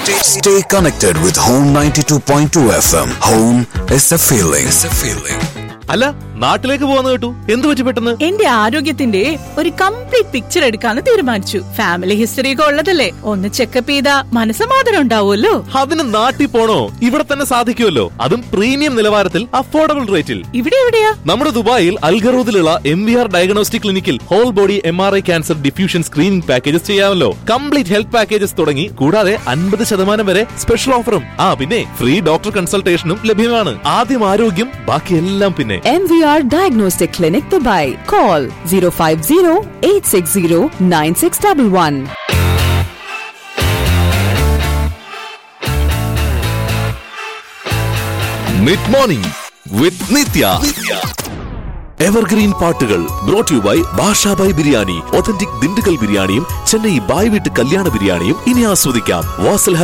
Stay connected with Home 92.2 FM. Home is a feeling. It's a feeling. അല്ല നാട്ടിലേക്ക് പോവാന്ന് കേട്ടു എന്ത് പറ്റി പെട്ടെന്ന് എന്റെ ആരോഗ്യത്തിന്റെ ഒരു കംപ്ലീറ്റ് പിക്ചർ എടുക്കാന്ന് തീരുമാനിച്ചു ഫാമിലി ഹിസ്റ്ററി ഒക്കെ ഉള്ളതല്ലേ ഒന്ന് ചെക്കപ്പ് ചെയ്താ മനസ്സമാധാനം ഉണ്ടാവുമല്ലോ അതിന് നാട്ടിൽ പോണോ ഇവിടെ തന്നെ സാധിക്കുമല്ലോ അതും പ്രീമിയം നിലവാരത്തിൽ അഫോർഡബിൾ റേറ്റിൽ ഇവിടെ എവിടെയാ നമ്മുടെ ദുബായിൽ അൽഗറൂദിലുള്ള എം വി ആർ ഡയഗ്നോസ്റ്റിക് ക്ലിനിക്കിൽ whole body M R I cancer diffusion screening packages ചെയ്യാമല്ലോ കംപ്ലീറ്റ് ഹെൽത്ത് പാക്കേജസ് തുടങ്ങി കൂടാതെ അൻപത് ശതമാനം വരെ സ്പെഷ്യൽ ഓഫറും ആ പിന്നെ ഫ്രീ ഡോക്ടർ കൺസൾട്ടേഷനും ലഭ്യമാണ് ആദ്യം ആരോഗ്യം ബാക്കിയെല്ലാം പിന്നെ MVR Diagnostic Clinic Dubai. Call 050 860 9611. Mid morning with നിത്യ എവർഗ്രീൻ പാട്ടുകൾ brought you by Basha Bhai biryani authentic Dindigul ബിരിയാണിയും ചെന്നൈ ബായ് വീട്ട് കല്യാണ ബിരിയാണിയും ഇനി ആസ്വദിക്കാം വാസൽ